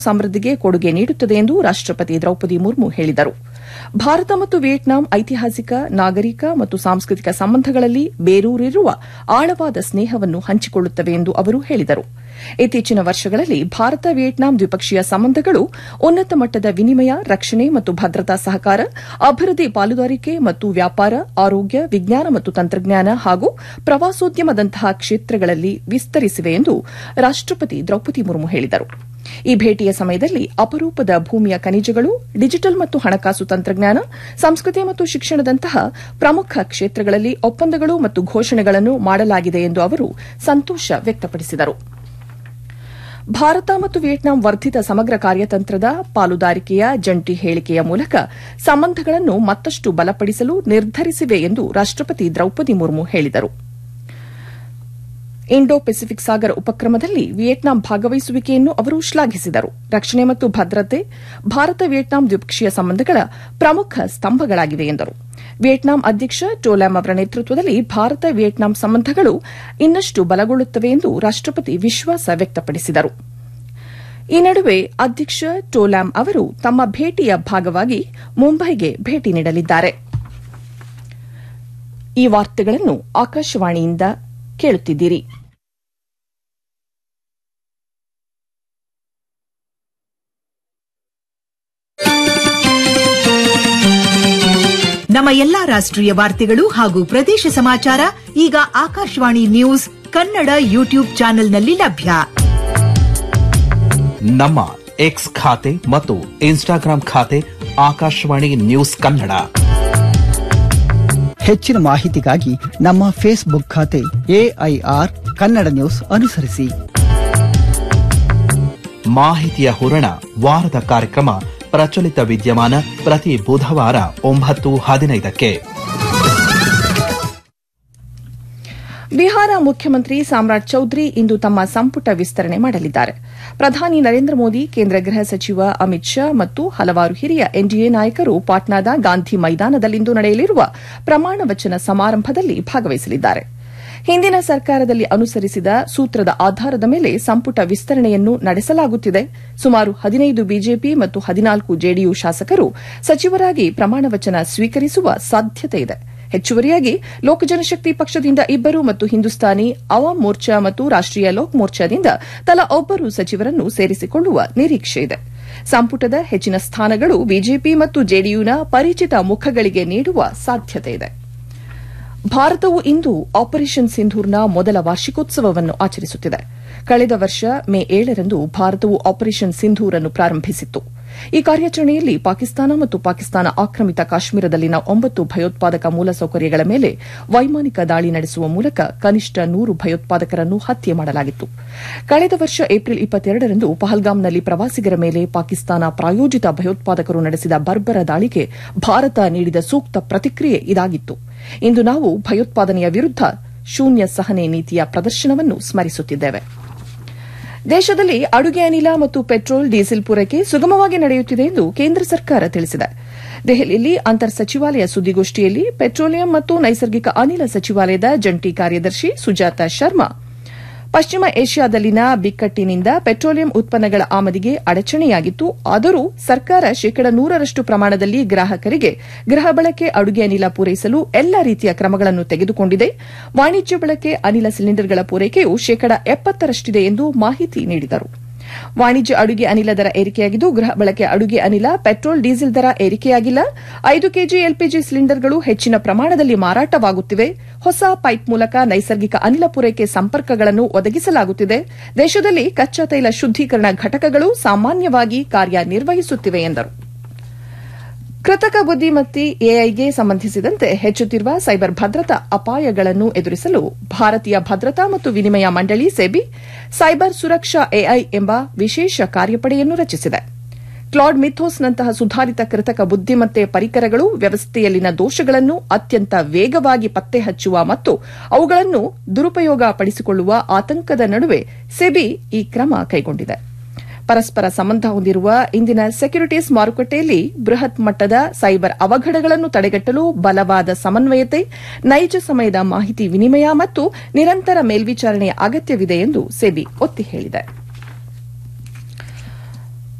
ಸಮೃದ್ಧಿಗೆ ಕೊಡುಗೆ ನೀಡುತ್ತದೆ ಎಂದು ರಾಷ್ಟಪತಿ ದ್ರೌಪದಿ ಮುರ್ಮು ಹೇಳಿದರು ಭಾರತ ಮತ್ತು ವಿಯೆಟ್ನಾಂ ಐತಿಹಾಸಿಕ ನಾಗರಿಕ ಮತ್ತು ಸಾಂಸ್ಕೃತಿಕ ಸಂಬಂಧಗಳಲ್ಲಿ ಬೇರೂರಿರುವ ಆಳವಾದ ಸ್ನೇಹವನ್ನು ಹಂಚಿಕೊಳ್ಳುತ್ತವೆ ಎಂದು ಅವರು ಹೇಳಿದರು ಇತ್ತೀಚಿನ ವರ್ಷಗಳಲ್ಲಿ ಭಾರತ ವಿಯೆಟ್ನಾಂ ದ್ವಿಪಕ್ಷೀಯ ಸಂಬಂಧಗಳು ಉನ್ನತ ಮಟ್ಟದ ವಿನಿಮಯ ರಕ್ಷಣೆ ಮತ್ತು ಭದ್ರತಾ ಸಹಕಾರ ಅಭಿವೃದ್ಧಿ ಪಾಲುದಾರಿಕೆ ಮತ್ತು ವ್ಯಾಪಾರ ಆರೋಗ್ಯ ವಿಜ್ಞಾನ ಮತ್ತು ತಂತ್ರಜ್ಞಾನ ಹಾಗೂ ಪ್ರವಾಸೋದ್ಯಮದಂತಹ ಕ್ಷೇತ್ರಗಳಲ್ಲಿ ವಿಸ್ತರಿಸಿವೆ ಎಂದು ರಾಷ್ಟಪತಿ ದ್ರೌಪದಿ ಮುರ್ಮು ಹೇಳಿದರು ಈ ಭೇಟಿಯ ಸಮಯದಲ್ಲಿ ಅಪರೂಪದ ಭೂಮಿಯ ಖನಿಜಗಳು ಡಿಜಿಟಲ್ ಮತ್ತು ಹಣಕಾಸು ತಂತ್ರಜ್ಞಾನ ಸಂಸ್ಕೃತಿ ಮತ್ತು ಶಿಕ್ಷಣದಂತಹ ಪ್ರಮುಖ ಕ್ಷೇತ್ರಗಳಲ್ಲಿ ಒಪ್ಪಂದಗಳು ಮತ್ತು ಘೋಷಣೆಗಳನ್ನು ಮಾಡಲಾಗಿದೆ ಎಂದು ಅವರು ಸಂತೋಷ ವ್ಯಕ್ತಪಡಿಸಿದರು ಭಾರತ ಮತ್ತು ವಿಯೆಟ್ನಾಂ ವರ್ಧಿತ ಸಮಗ್ರ ಕಾರ್ಯತಂತ್ರದ ಪಾಲುದಾರಿಕೆಯ ಜಂಟಿ ಹೇಳಿಕೆಯ ಮೂಲಕ ಸಂಬಂಧಗಳನ್ನು ಮತ್ತಷ್ಟು ಬಲಪಡಿಸಲು ನಿರ್ಧರಿಸಿವೆ ಎಂದು ರಾಷ್ಟಪತಿ ದ್ರೌಪದಿ ಮುರ್ಮು ಹೇಳಿದರು ಇಂಡೋ ಪೆಸಿಫಿಕ್ ಸಾಗರ ಉಪಕ್ರಮದಲ್ಲಿ ವಿಯೆಟ್ನಾಂ ಭಾಗವಹಿಸುವಿಕೆಯನ್ನು ಅವರು ಶ್ಲಾಘಿಸಿದರು ರಕ್ಷಣೆ ಮತ್ತು ಭದ್ರತೆ ಭಾರತ ವಿಯೆಟ್ನಾಂ ದ್ವಿಪಕ್ಷೀಯ ಸಂಬಂಧಗಳ ಪ್ರಮುಖ ಸ್ತಂಭಗಳಾಗಿವೆ ಎಂದರು ವಿಯೆಟ್ನಾಂ ಅಧ್ಯಕ್ಷ ಟೋಲಾಮ್ ಅವರ ನೇತೃತ್ವದಲ್ಲಿ ಭಾರತ ವಿಯೆಟ್ನಾಂ ಸಂಬಂಧಗಳು ಇನ್ನಷ್ಟು ಬಲಗೊಳ್ಳುತ್ತವೆ ಎಂದು ರಾಷ್ಟಪತಿ ವಿಶ್ವಾಸ ವ್ಯಕ್ತಪಡಿಸಿದರು ಈ ನಡುವೆ ಅಧ್ಯಕ್ಷ ಟೋಲಾಮ್ ಅವರು ತಮ್ಮ ಭೇಟಿಯ ಭಾಗವಾಗಿ ಮುಂಬೈಗೆ ಭೇಟಿ ನೀಡಲಿದ್ದಾರೆ ಈ ವಾರ್ತೆಗಳನ್ನು ಆಕಾಶವಾಣಿಯಿಂದ ಕೇಳುತ್ತಿದ್ದೀರಿ ನಮ್ಮ ಎಲ್ಲಾ ರಾಷ್ಟ್ರೀಯ ವಾರ್ತೆಗಳು ಹಾಗೂ ಪ್ರದೇಶ ಸಮಾಚಾರ ಈಗ ಆಕಾಶವಾಣಿ ನ್ಯೂಸ್ ಕನ್ನಡ ಯೂಟ್ಯೂಬ್ ಚಾನೆಲ್ನಲ್ಲಿ ಲಭ್ಯ ನಮ್ಮ ಎಕ್ಸ್ ಖಾತೆ ಮತ್ತು ಇನ್ಸ್ಟಾಗ್ರಾಂ ಖಾತೆ ಆಕಾಶವಾಣಿ ನ್ಯೂಸ್ ಕನ್ನಡ ಹೆಚ್ಚಿನ ಮಾಹಿತಿಗಾಗಿ ನಮ್ಮ ಫೇಸ್ಬುಕ್ ಖಾತೆ ಎಐಆರ್ ಕನ್ನಡ ನ್ಯೂಸ್ ಅನುಸರಿಸಿ ಮಾಹಿತಿಯ ಹೂರಣ ವಾರದ ಕಾರ್ಯಕ್ರಮ ಪ್ರಚಲಿತ ವಿದ್ಯಮಾನ ಪ್ರತಿ ಬುಧವಾರ ಒಂಬತ್ತು ಹದಿನೈದಕ್ಕೆ ಬಿಹಾರ ಮುಖ್ಯಮಂತ್ರಿ ಸಾಮ್ರಾಟ್ ಚೌಧರಿ ಇಂದು ತಮ್ಮ ಸಂಪುಟ ವಿಸ್ತರಣೆ ಮಾಡಲಿದ್ದಾರೆ ಪ್ರಧಾನಿ ನರೇಂದ್ರ ಮೋದಿ ಕೇಂದ್ರ ಗೃಹ ಸಚಿವ ಅಮಿತ್ ಶಾ ಮತ್ತು ಹಲವಾರು ಹಿರಿಯ ಎನ್ಡಿಎ ನಾಯಕರು ಪಾಟ್ನಾದ ಗಾಂಧಿ ಮೈದಾನದಲ್ಲಿಂದು ನಡೆಯಲಿರುವ ಪ್ರಮಾಣ ವಚನ ಸಮಾರಂಭದಲ್ಲಿ ಭಾಗವಹಿಸಲಿದ್ದಾರೆ ಹಿಂದಿನ ಸರ್ಕಾರದಲ್ಲಿ ಅನುಸರಿಸಿದ ಸೂತ್ರದ ಆಧಾರದ ಮೇಲೆ ಸಂಪುಟ ವಿಸ್ತರಣೆಯನ್ನು ನಡೆಸಲಾಗುತ್ತಿದೆ ಸುಮಾರು ಹದಿನೈದು ಬಿಜೆಪಿ ಮತ್ತು ಹದಿನಾಲ್ಕು ಜೆಡಿಯು ಶಾಸಕರು ಸಚಿವರಾಗಿ ಪ್ರಮಾಣವಚನ ಸ್ವೀಕರಿಸುವ ಸಾಧ್ಯತೆ ಇದೆ ಹೆಚ್ಚುವರಿಯಾಗಿ ಲೋಕಜನಶಕ್ತಿ ಪಕ್ಷದಿಂದ ಇಬ್ಬರು ಮತ್ತು ಹಿಂದೂಸ್ತಾನಿ ಅವಾಮ್ ಮೋರ್ಚಾ ಮತ್ತು ರಾಷ್ಟೀಯ ಲೋಕ್ ಮೋರ್ಚಾದಿಂದ ತಲಾ ಒಬ್ಬರು ಸಚಿವರನ್ನು ಸೇರಿಸಿಕೊಳ್ಳುವ ನಿರೀಕ್ಷೆ ಇದೆ ಸಂಪುಟದ ಹೆಚ್ಚಿನ ಸ್ಥಾನಗಳು ಬಿಜೆಪಿ ಮತ್ತು ಜೆಡಿಯುನ ಪರಿಚಿತ ಮುಖಗಳಿಗೆ ನೀಡುವ ಸಾಧ್ಯತೆ ಇದೆ ಭಾರತವು ಇಂದು ಆಪರೇಷನ್ ಸಿಂಧೂರ್ನ ಮೊದಲ ವಾರ್ಷಿಕೋತ್ಸವವನ್ನು ಆಚರಿಸುತ್ತಿದೆ ಕಳೆದ ವರ್ಷ ಮೇ ಏಳರಂದು ಭಾರತವು ಆಪರೇಷನ್ ಸಿಂಧೂರ್ ಅನ್ನು ಪ್ರಾರಂಭಿಸಿತ್ತು ಈ ಕಾರ್ಯಾಚರಣೆಯಲ್ಲಿ ಪಾಕಿಸ್ತಾನ ಮತ್ತು ಪಾಕಿಸ್ತಾನ ಆಕ್ರಮಿತ ಕಾಶ್ಮೀರದಲ್ಲಿನ ಒಂಬತ್ತು ಭಯೋತ್ಪಾದಕ ಮೂಲಸೌಕರ್ಯಗಳ ಮೇಲೆ ವೈಮಾನಿಕ ದಾಳಿ ನಡೆಸುವ ಮೂಲಕ ಕನಿಷ್ಠ ನೂರು ಭಯೋತ್ಪಾದಕರನ್ನು ಹತ್ಯೆ ಮಾಡಲಾಗಿತ್ತು ಕಳೆದ ವರ್ಷ ಏಪ್ರಿಲ್ ಇಪ್ಪತ್ತೆರಡರಂದು ಪಹಲ್ಗಾಮ್ನಲ್ಲಿ ಪ್ರವಾಸಿಗರ ಮೇಲೆ ಪಾಕಿಸ್ತಾನ ಪ್ರಾಯೋಜಿತ ಭಯೋತ್ಪಾದಕರು ನಡೆಸಿದ ಬರ್ಬರ ದಾಳಿಗೆ ಭಾರತ ನೀಡಿದ ಸೂಕ್ತ ಪ್ರತಿಕ್ರಿಯೆ ಇದಾಗಿತ್ತು ಇಂದು ನಾವು ಭಯೋತ್ಪಾದನೆಯ ವಿರುದ್ದ ಶೂನ್ಯ ಸಹನೆ ನೀತಿಯ ಪ್ರದರ್ಶನವನ್ನು ಸ್ಮರಿಸುತ್ತಿದ್ದೇವೆ ದೇಶದಲ್ಲಿ ಅಡುಗೆ ಅನಿಲ ಮತ್ತು ಪೆಟ್ರೋಲ್ ಡೀಸೆಲ್ ಪೂರೈಕೆ ಸುಗಮವಾಗಿ ನಡೆಯುತ್ತಿದೆ ಎಂದು ಕೇಂದ್ರ ಸರ್ಕಾರ ತಿಳಿಸಿದೆ ದೆಹಲಿಯಲ್ಲಿ ಅಂತರ್ ಸಚಿವಾಲಯ ಸುದ್ದಿಗೋಷ್ಠಿಯಲ್ಲಿ ಪೆಟ್ರೋಲಿಯಂ ಮತ್ತು ನೈಸರ್ಗಿಕ ಅನಿಲ ಸಚಿವಾಲಯದ ಜಂಟಿ ಕಾರ್ಯದರ್ಶಿ ಸುಜಾತ ಶರ್ಮಾ ಪಶ್ಚಿಮ ಏಷ್ಯಾದಲ್ಲಿನ ಬಿಕ್ಕಟ್ಟಿನಿಂದ ಪೆಟ್ರೋಲಿಯಂ ಉತ್ಪನ್ನಗಳ ಆಮದಿಗೆ ಅಡಚಣೆಯಾಗಿತ್ತು ಆದರೂ ಸರ್ಕಾರ ಶೇಕಡ ನೂರರಷ್ಟು ಪ್ರಮಾಣದಲ್ಲಿ ಗ್ರಾಹಕರಿಗೆ ಗೃಹ ಬಳಕೆ ಅಡುಗೆ ಅನಿಲ ಪೂರೈಸಲು ಎಲ್ಲ ರೀತಿಯ ಕ್ರಮಗಳನ್ನು ತೆಗೆದುಕೊಂಡಿದೆ ವಾಣಿಜ್ಯ ಬಳಕೆ ಅನಿಲ ಸಿಲಿಂಡರ್ಗಳ ಪೂರೈಕೆಯು ಶೇಕಡ ಎಪ್ಪತ್ತರಷ್ಟಿದೆ ಎಂದು ಮಾಹಿತಿ ನೀಡಿದರು ವಾಣಿಜ್ಯ ಅಡುಗೆ ಅನಿಲ ದರ ಏರಿಕೆಯಾಗಿದ್ದು ಗೃಹ ಬಳಕೆ ಅಡುಗೆ ಅನಿಲ ಪೆಟ್ರೋಲ್ ಡೀಸೆಲ್ ದರ ಏರಿಕೆಯಾಗಿಲ್ಲ ಐದು ಕೆಜಿ ಎಲ್ಪಿಜಿ ಸಿಲಿಂಡರ್ಗಳು ಹೆಚ್ಚಿನ ಪ್ರಮಾಣದಲ್ಲಿ ಮಾರಾಟವಾಗುತ್ತಿವೆ ಹೊಸ ಪೈಪ್ ಮೂಲಕ ನೈಸರ್ಗಿಕ ಅನಿಲ ಪೂರೈಕೆ ಸಂಪರ್ಕಗಳನ್ನು ಒದಗಿಸಲಾಗುತ್ತಿದೆ ದೇಶದಲ್ಲಿ ಕಚ್ಚಾ ತೈಲ ಶುದ್ದೀಕರಣ ಘಟಕಗಳು ಸಾಮಾನ್ಯವಾಗಿ ಕಾರ್ಯನಿರ್ವಹಿಸುತ್ತಿವೆ ಎಂದರು ಕೃತಕ ಬುದ್ದಿಮತ್ತೆ ಎಐಗೆ ಸಂಬಂಧಿಸಿದಂತೆ ಹೆಚ್ಚುತ್ತಿರುವ ಸೈಬರ್ ಭದ್ರತಾ ಅಪಾಯಗಳನ್ನು ಎದುರಿಸಲು ಭಾರತೀಯ ಭದ್ರತಾ ಮತ್ತು ವಿನಿಮಯ ಮಂಡಳಿ ಸೆಬಿ ಸೈಬರ್ ಸುರಕ್ಷಾ ಎಐ ಎಂಬ ವಿಶೇಷ ಕಾರ್ಯಪಡೆಯನ್ನು ರಚಿಸಿದೆ ಕ್ಲಾಡ್ ಮಿಥೋಸ್ನಂತಹ ಸುಧಾರಿತ ಕೃತಕ ಬುದ್ದಿಮತ್ತೆ ಪರಿಕರಗಳು ವ್ಯವಸ್ಥೆಯಲ್ಲಿನ ದೋಷಗಳನ್ನು ಅತ್ಯಂತ ವೇಗವಾಗಿ ಪತ್ತೆ ಹಚ್ಚುವ ಮತ್ತು ಅವುಗಳನ್ನು ದುರುಪಯೋಗ ಪಡಿಸಿಕೊಳ್ಳುವ ಆತಂಕದ ನಡುವೆ ಸೆಬಿ ಈ ಕ್ರಮ ಕೈಗೊಂಡಿದೆ ಪರಸ್ಪರ ಸಂಬಂಧ ಹೊಂದಿರುವ ಇಂದಿನ ಸೆಕ್ಯುರಿಟೀಸ್ ಮಾರುಕಟ್ಟೆಯಲ್ಲಿ ಬೃಹತ್ ಮಟ್ಟದ ಸೈಬರ್ ಅವಘಡಗಳನ್ನು ತಡೆಗಟ್ಟಲು ಬಲವಾದ ಸಮನ್ವಯತೆ ನೈಜ ಸಮಯದ ಮಾಹಿತಿ ವಿನಿಮಯ ಮತ್ತು ನಿರಂತರ ಮೇಲ್ವಿಚಾರಣೆಯ ಅಗತ್ಯವಿದೆ ಎಂದು ಸೆಬಿ ಒತ್ತಿ ಹೇಳಿದೆ